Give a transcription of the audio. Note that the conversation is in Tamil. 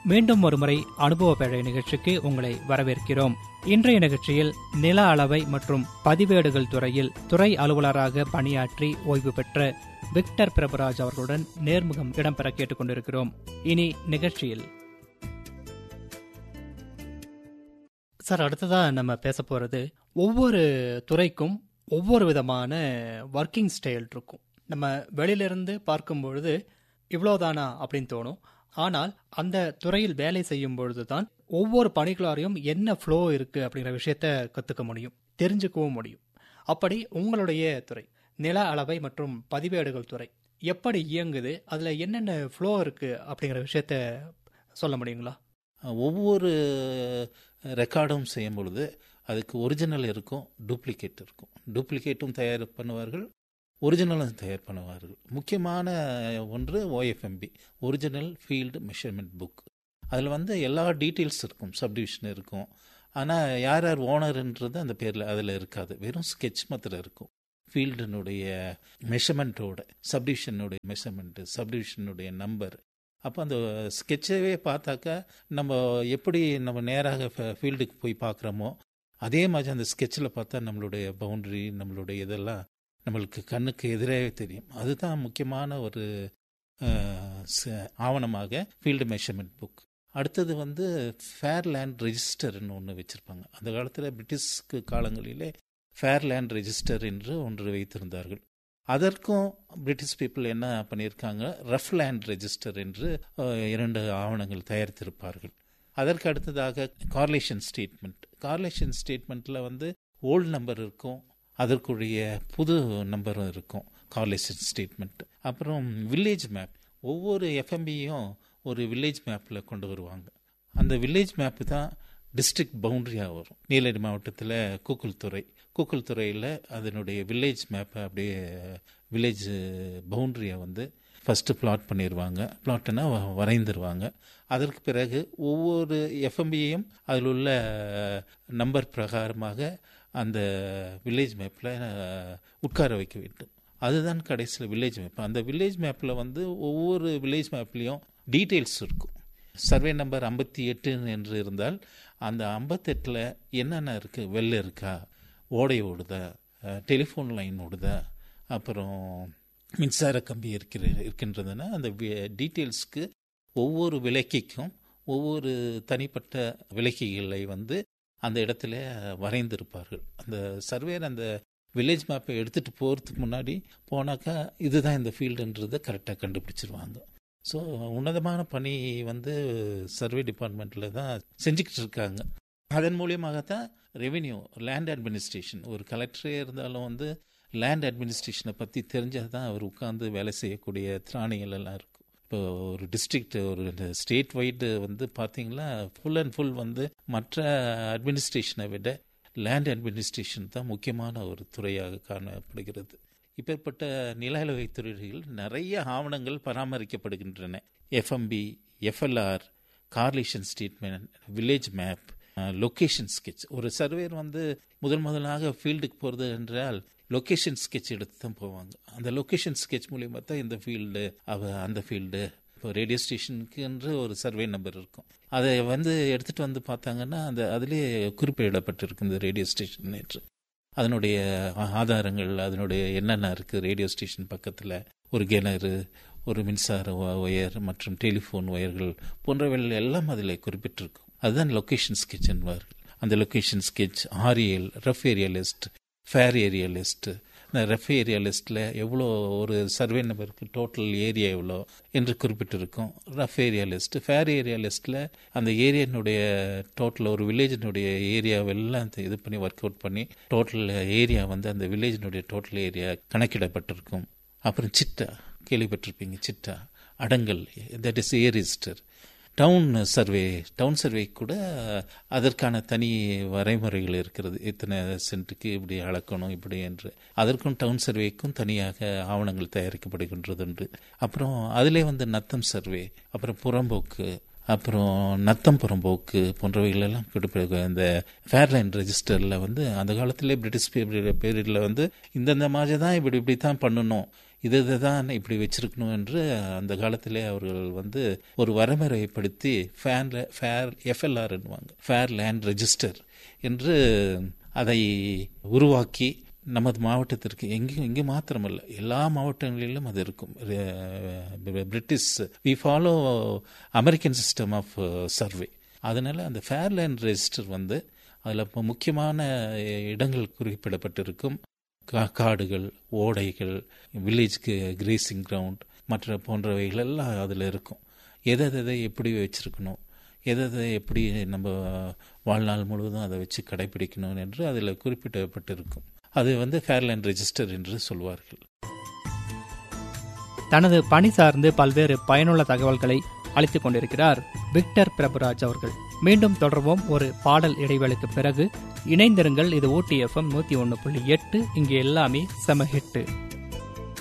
மீண்டும் ஒருமுறை அனுபவ பேழை நிகழ்ச்சிக்கு உங்களை வரவேற்கிறோம் இன்றைய நிகழ்ச்சியில் நில அளவை மற்றும் பதிவேடுகள் துறையில் துறை அலுவலராக பணியாற்றி ஓய்வு பெற்ற விக்டர் பிரபுராஜ் அவர்களுடன் நேர்முகம் இடம்பெற கேட்டுக்கொண்டிருக்கிறோம் இனி நிகழ்ச்சியில் சார் அடுத்ததா நம்ம பேச போறது ஒவ்வொரு துறைக்கும் ஒவ்வொரு விதமான ஒர்க்கிங் ஸ்டைல் இருக்கும் நம்ம வெளியிலிருந்து பார்க்கும் பொழுது இவ்வளோதானா அப்படின்னு தோணும் ஆனால் அந்த துறையில் வேலை செய்யும் பொழுது தான் ஒவ்வொரு பணிகளாரையும் என்ன ஃப்ளோ இருக்கு அப்படிங்கிற விஷயத்த கற்றுக்க முடியும் தெரிஞ்சுக்கவும் முடியும் அப்படி உங்களுடைய துறை நில அளவை மற்றும் பதிவேடுகள் துறை எப்படி இயங்குது அதில் என்னென்ன ஃப்ளோ இருக்கு அப்படிங்கிற விஷயத்த சொல்ல முடியுங்களா ஒவ்வொரு ரெக்கார்டும் செய்யும் பொழுது அதுக்கு ஒரிஜினல் இருக்கும் டூப்ளிகேட் இருக்கும் டூப்ளிகேட்டும் தயார் பண்ணுவார்கள் ஒரிஜினலும் தயார் பண்ணுவார்கள் முக்கியமான ஒன்று OFMB original field measurement book அதில் வந்து எல்லா டீட்டெயில்ஸ் இருக்கும் சப்டிவிஷன் இருக்கும் ஆனால் யார் யார் ஓனர்ன்றது அந்த பேரில் அதில் இருக்காது வெறும் ஸ்கெட்ச் மாத்திரம் இருக்கும் ஃபீல்டினுடைய மெஷர்மெண்ட்டோட சப்டிவிஷனுடைய மெஷர்மெண்ட்டு சப்டிவிஷனுடைய நம்பர் அப்போ அந்த ஸ்கெட்சவே பார்த்தாக்கா நம்ம எப்படி நம்ம நேராக ஃபீல்டுக்கு போய் பார்க்குறோமோ அதே மாதிரி அந்த ஸ்கெட்சில் பார்த்தா நம்மளுடைய பவுண்ட்ரி நம்மளுடைய இதெல்லாம் நம்மளுக்கு கண்ணுக்கு எதிராகவே தெரியும் அதுதான் முக்கியமான ஒரு ஆவணமாக ஃபீல்டு மெஷர்மெண்ட் புக் அடுத்தது வந்து ஃபேர் லேண்ட் ரெஜிஸ்டர்னு ஒன்று வச்சுருப்பாங்க அந்த காலத்தில் பிரிட்டிஷ்க்கு காலங்களிலே ஃபேர் லேண்ட் ரெஜிஸ்டர் என்று ஒன்று வைத்திருந்தார்கள் அதற்கும் பிரிட்டிஷ் பீப்புள் என்ன பண்ணியிருக்காங்க ரஃப் லேண்ட் ரெஜிஸ்டர் என்று இரண்டு ஆவணங்கள் தயாரித்திருப்பார்கள் அதற்கு அடுத்ததாக கார்லேஷன் ஸ்டேட்மெண்ட் கார்லேஷன் ஸ்டேட்மெண்ட்டில் வந்து ஓல்டு நம்பர் இருக்கும் அதற்குரிய புது நம்பரும் இருக்கும் கார்லேஷன் ஸ்டேட்மெண்ட் அப்புறம் வில்லேஜ் மேப் ஒவ்வொரு எஃப்எம்பியும் ஒரு வில்லேஜ் மேப்பில் கொண்டு வருவாங்க அந்த வில்லேஜ் மேப்பு தான் டிஸ்ட்ரிக்ட் பவுண்டரியாக வரும் நீலகிரி மாவட்டத்தில் கூக்குள்துறை கூக்குள்துறையில் அதனுடைய வில்லேஜ் மேப்பை அப்படியே வில்லேஜ் பவுண்டரியை வந்து ஃபஸ்ட்டு பிளாட் பண்ணிடுவாங்க பிளாட்னா வரைந்துருவாங்க அதற்கு பிறகு ஒவ்வொரு எஃப்எம்பியையும் அதில் உள்ள நம்பர் பிரகாரமாக அந்த வில்லேஜ் மேப்பில் உட்கார வைக்க வேண்டும் அதுதான் கடைசியில் வில்லேஜ் மேப் அந்த வில்லேஜ் மேப்பில் வந்து ஒவ்வொரு வில்லேஜ் மேப்லேயும் டீட்டெயில்ஸ் இருக்கும் சர்வே நம்பர் ஐம்பத்தி எட்டு என்று இருந்தால் அந்த ஐம்பத்தெட்டில் என்னென்ன இருக்குது வெள்ளை இருக்கா ஓடை ஓடுதா டெலிஃபோன் லைன் ஓடுதா அப்புறம் மின்சார கம்பி இருக்கிற இருக்கின்றதுன்னா அந்த டீட்டெயில்ஸ்க்கு ஒவ்வொரு விளக்கிக்கும் ஒவ்வொரு தனிப்பட்ட விளக்கிகளை வந்து அந்த இடத்துல வரைந்திருப்பார்கள் அந்த சர்வேர் அந்த வில்லேஜ் மேப்பை எடுத்துகிட்டு போகிறதுக்கு முன்னாடி போனாக்கா இதுதான் இந்த ஃபீல்டுன்றதை கரெக்டாக கண்டுபிடிச்சிருவாங்க ஸோ உன்னதமான பணி வந்து சர்வே டிபார்ட்மெண்ட்டில் தான் செஞ்சுக்கிட்டு இருக்காங்க அதன் மூலியமாக தான் ரெவென்யூ லேண்ட் அட்மினிஸ்ட்ரேஷன் ஒரு கலெக்டரே இருந்தாலும் வந்து லேண்ட் அட்மினிஸ்ட்ரேஷனை பற்றி தெரிஞ்சால் தான் அவர் உட்காந்து வேலை செய்யக்கூடிய திராணிகள் எல்லாம் இருக்கும் இப்போ ஒரு டிஸ்ட்ரிக்ட் ஒரு ஸ்டேட் வைடு வந்து பார்த்தீங்கன்னா ஃபுல் அண்ட் ஃபுல் வந்து மற்ற அட்மினிஸ்ட்ரேஷனை விட லேண்ட் அட்மினிஸ்ட்ரேஷன் தான் முக்கியமான ஒரு துறையாக காணப்படுகிறது இப்பேற்பட்ட நில அளவை துறைகளில் நிறைய ஆவணங்கள் பராமரிக்கப்படுகின்றன FMB FLR correlation statement village map location sketch ஒரு சர்வேர் வந்து முதல் முதலாக ஃபீல்டுக்கு போகிறது என்றால் லொக்கேஷன் ஸ்கெட்ச் எடுத்து தான் போவாங்க அந்த லொக்கேஷன் ஸ்கெட்ச் மூலியமாக தான் இந்த ஃபீல்டு அவ அந்த ஃபீல்டு இப்போ ரேடியோ ஸ்டேஷனுக்குன்ற ஒரு சர்வே நம்பர் இருக்கும் அதை வந்து எடுத்துகிட்டு வந்து பார்த்தாங்கன்னா அந்த அதிலே குறிப்பிடப்பட்டிருக்கு இந்த ரேடியோ ஸ்டேஷன் நேற்று அதனுடைய ஆதாரங்கள் அதனுடைய என்னென்ன இருக்குது ரேடியோ ஸ்டேஷன் பக்கத்தில் ஒரு கிணறு ஒரு மின்சார ஒயர் மற்றும் டெலிஃபோன் ஒயர்கள் போன்றவைகள் எல்லாம் அதில் குறிப்பிட்டிருக்கும் அதுதான் லொக்கேஷன் ஸ்கெட்ச் என்பார்கள் அந்த location sketch aerial rough area list fair area list இந்த ரஃப் ஏரியா லிஸ்ட்டில் எவ்வளோ ஒரு சர்வே நம்பருக்கு டோட்டல் ஏரியா எவ்வளோ என்று குறிப்பிட்டிருக்கும் rough area list fair area லிஸ்ட்டில் அந்த ஏரியானுடைய டோட்டல் ஒரு வில்லேஜினுடைய ஏரியாவெல்லாம் இது பண்ணி ஒர்க் அவுட் பண்ணி டோட்டல் ஏரியா வந்து அந்த வில்லேஜினுடைய டோட்டல் ஏரியா கணக்கிடப்பட்டிருக்கும் அப்புறம் சிட்டா கேள்விப்பட்டிருப்பீங்க chitta adangal that is a register town survey town survey கூட அதற்கான தனி வரைமுறைகள் இருக்கிறது இத்தனை சென்ட்டுக்கு இப்படி அளக்கணும் இப்படி என்று அதற்கும் டவுன் சர்வேக்கும் தனியாக ஆவணங்கள் தயாரிக்கப்படுகின்றது உண்டு அப்புறம் அதிலே வந்து நத்தம் சர்வே அப்புறம் புறம்போக்கு அப்புறம் நத்தம் புறம்போக்கு போன்றவைகளெல்லாம் குறிப்பிட இந்த ஃபேர்லைன் ரெஜிஸ்டரில் வந்து அந்த காலத்திலே பிரிட்டிஷ் பீரியடில் வந்து இந்தந்த மாதிரி தான் இப்படி இப்படி தான் பண்ணணும் இது இதுதான் இப்படி வச்சிருக்கணும் என்று அந்த காலத்திலே அவர்கள் வந்து ஒரு வரைமுறைப்படுத்தி ஃபேர் ஃபேர் எஃப்எல்ஆர்னுவாங்க ஃபேர் லேண்ட் ரெஜிஸ்டர் என்று அதை உருவாக்கி நமது மாவட்டத்திற்கு எங்கேயும் இங்கே மாத்திரமல்ல எல்லா மாவட்டங்களிலும் அது இருக்கும் British we follow American system of survey அதனால அந்த ஃபேர் லேண்ட் ரெஜிஸ்டர் வந்து அதில் இப்போ முக்கியமான இடங்கள் குறிப்பிடப்பட்டிருக்கும் காடுகள் ஓடைகள் வில்லேஜ்க்கு கிரேசிங் கிரவுண்ட் மற்ற போன்றவைகள் எல்லாம் அதில் இருக்கும் எதை எதை எப்படி வச்சிருக்கணும் எதை எதை எப்படி நம்ம வாழ்நாள் முழுவதும் அதை வச்சு கடைபிடிக்கணும் என்று அதில் குறிப்பிடப்பட்டிருக்கும் அது வந்து ஃபேர்லேண்ட் ரெஜிஸ்டர் என்று சொல்வார்கள் தனது பணி சார்ந்து பல்வேறு பயனுள்ள தகவல்களை அளித்துக் கொண்டிருக்கிறார் விக்டர் பிரபுராஜ் அவர்கள் மீண்டும் தொடர்வோம் ஒரு பாடல் இடைவேளைக்கு பிறகு இணைந்திருங்கள் இது ஊட்டி எஃப்எம் நூத்தி ஒன்று புள்ளி எட்டு இங்கே எல்லாமே செம ஹிட்டு